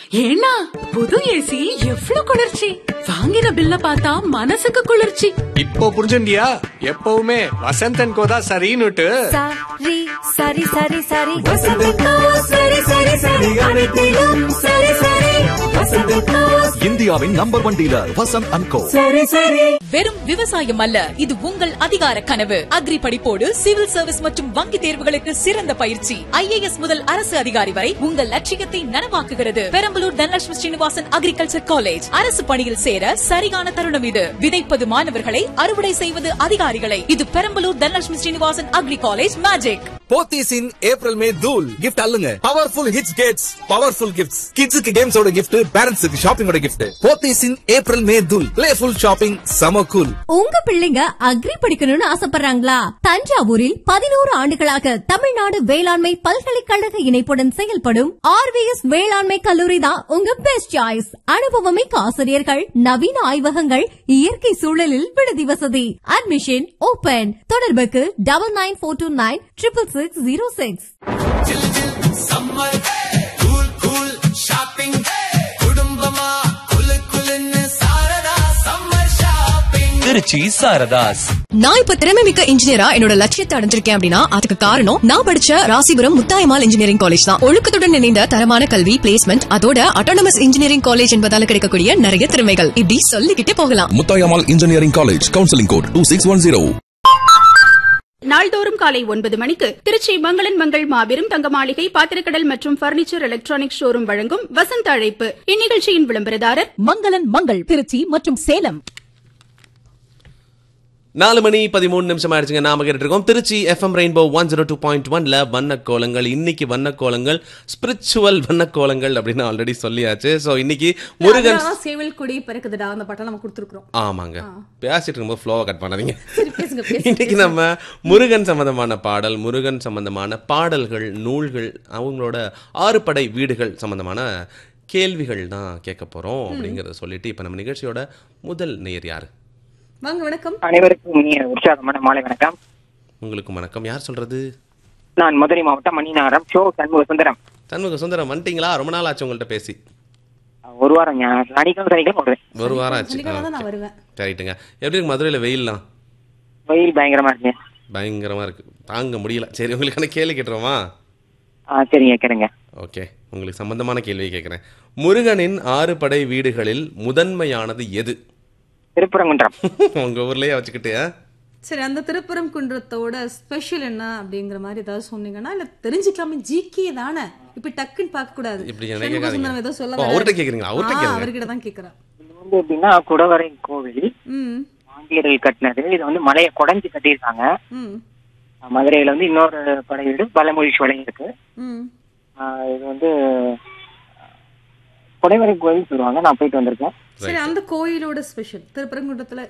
ஏன்னா புது ஏசி எவ்ளோ குளிர்ச்சி வாங்கின பில்ல பார்த்தா மனசுக்கு குளிர்ச்சி இப்போ புரிஞ்சுண்டியா எப்பவுமே வசந்தன் கோதா சரின்னுட்டு சரி சரி சரி சரி வசந்தக்கா சரி சரி சரி அனைத்திலும் சரி சரி வசந்தக்கா இந்தியாவின் number one dealer Vasanth and co சரி சரி வெறும் விவசாயம் அல்ல இது உங்கள் அதிகார கனவு அக்ரி படிப்போடு சிவில் சர்வீஸ் மற்றும் வங்கி தேர்வுகளுக்கு சிறந்த பயிற்சி ஐஏஎஸ் முதல் அரசு அதிகாரி வரை உங்கள் லட்சியத்தை நனவாக்குகிறது பெரம்பலூர் தனலட்சுமி ஸ்ரீனிவாசன் அக்ரிகல்ச்சர் காலேஜ் அரசு பணியில் சேர சரியான தருணம் இது விதைப்பது மாணவர்களை அறுவடை செய்வது அதிகாரிகளை இது Perambalur Dhanalakshmi Srinivasan agri college magic Pothys in April May தூல் கிஃப்ட் அல்லுங்க powerful hits gates powerful gifts கிட்ஸுக்கு கேம்ஸோட கிஃப்ட் பேரண்ட்ஸுக்கு ஷாப்பிங்கோட gift Pothys in April May தூல் பிளேஃபுல் ஷாப்பிங் சம கூல் உங்க பிள்ளைங்க அக்ரி படிக்கணும்னு ஆசைப்படுறாங்களா தஞ்சாவூரில் பதினோரு ஆண்டுகளாக தமிழ்நாடு வேளாண்மை பல்கலைக்கழக இணைப்புடன் செயல்படும் ஆர்விஎஸ் வேளாண்மை கல்லூரி தான் உங்க பெஸ்ட் சாய்ஸ் அனுபவமிக்க ஆசிரியர்கள் நவீன ஆய்வகங்கள் இயற்கை சூழலில் விடுதி வசதி அட்மிஷன் ஓபன் தொடர்புக்கு double nine four two nine triple six zero six summer cool cool shopping குடும்பமா குலு குலுன்னு சாரதா சம்மர் ஷாப்பிங் திருச்சி சாரதாஸ் நான் இப்ப திறமை மிக்க இன்ஜினியரா என்னோட லட்சியத்தை அடைஞ்சிருக்கேன் அப்படின்னா அதுக்கு காரணம் நான் படிச்ச ராசிபுரம் முத்தாயமால் இன்ஜினியரிங் காலேஜ் தான் ஒழுக்கத்துடன் இணைந்த தரமான கல்வி பிளேஸ்மெண்ட் அதோட அட்டானமஸ் இன்ஜினியரிங் காலேஜ் என்பதால கிடைக்கக்கூடிய நிறைய திறமைகள் இப்படி சொல்லிக்கிட்டே போகலாம் Muthayammal engineering college counselling code two six one zero நாள்தோறும் காலை ஒன்பது மணிக்கு திருச்சி மங்களன் மங்கள் மாபெரும் தங்க மாளிகை பாத்திரக்கடல் மற்றும் பர்னிச்சர் எலக்ட்ரானிக் ஷோரூம் வழங்கும் வசந்த அழைப்பு இந்நிகழ்ச்சியின் விளம்பரதாரர் மங்களன் மங்கள் திருச்சி மற்றும் சேலம் நாலு மணி பதிமூணு நிமிஷம் ஆயிடுச்சுங்க நாம கேட்டுட்டு இருக்கோம் Trichy FM rainbow one zero two point ஒன்ல வண்ணக்கோலங்கள் இன்னைக்கு வண்ணக்கோலங்கள் ஸ்பிரிச்சுவல் வண்ணக்கோலங்கள் அப்படின்னு ஆல்ரெடி சொல்லியாச்சு ஸோ இன்னைக்கு முருகன் சேவல் கொடி பிறக்குதுடா அந்த பாட்டை நம்ம கொடுத்துருக்கோம் ஆமாங்க பேசிட்டு இருக்கும்போது ஃப்ளோவை கட் பண்ணாதீங்க பேசுங்க பேசுங்க இன்னைக்கு நம்ம முருகன் சம்பந்தமான பாடல் முருகன் சம்பந்தமான பாடல்கள் நூல்கள் அவங்களோட ஆறுபடை வீடுகள் சம்பந்தமான கேள்விகள் தான் கேட்க போறோம் அப்படிங்கறத சொல்லிட்டு இப்ப நம்ம நிகழ்ச்சியோட முதல் நேர் யாரு வாங்க வணக்கம் அனைவருக்கும் இனிய உற்சாகமான மாலை வணக்கம் உங்களுக்கு வணக்கம் யார் சொல்றது நான் மதுரை மாவட்டம் மணிநகரம் ஷோ சண்முக சுந்தரம் சண்முக சுந்தரம் வந்துட்டீங்களா ரொம்ப நாள் ஆச்சு உங்கள்ட்ட பேசி ஒரு வாரம் ஞா- சனிக்கிழமை சனிக்கிழமை வருவேன் ஒரு வாரம் ஆச்சு சனிக்கிழமை தான் ஆ, நான் வருவேன் ரைட்டுங்க எப்படி இருக்கு மதுரையில் வெயில்லாம் வெயில் பயங்கரமா இருக்கு பயங்கரமா இருக்கு தாங்க முடியல சரி உங்களுக்கான கேள்வி கேட்டுருவோமா ஆ சரிங்க கேளுங்க ஓகே உங்களுக்கு சம்பந்தமான கேள்வி கேட்குறேன் முருகனின் ஆறு படை வீடுகளில் முதன்மையானது எது திருப்பரங்குன்றம் உங்க ஊர்லயே வச்சுக்கிட்டு ஆ? சரி அந்த திருப்புறம் குன்றத்தோட ஸ்பெஷல் என்ன அப்படிங்கிற மாதிரி ஏதாவது சொன்னீங்கன்னா இல்ல தெரிஞ்சுக்கலாமே ஜிகே தானே இப்ப டக்குன்னு பார்க்க கூடாது இப்படி என்ன சண்முக கேட்காதீங்க. சுந்தரம் ஏதோ சொல்ல ஓ, வராரு. அவர்ட்ட கேக்குறீங்களா? அவர்ட்ட ஆ, கேளுங்க. அவர்கிட்ட தான் கேக்குறேன் இது வந்து எப்படின்னா குடவரை கோவில் ம் பாண்டியர்கள் கட்டினது இது வந்து மலையை குடைஞ்சு கட்டியிருக்காங்க ம் மதுரையில வந்து இன்னொரு படை வீடு பலமொழி சோலை இருக்கு ம் ஆ, இது வந்து குடைவரை கோவில் சொல்லுவாங்க நான் போயிட்டு வந்திருக்கேன் சரி அந்த கோயிலோட ஸ்பெஷல் திருப்பரங்குன்றத்துல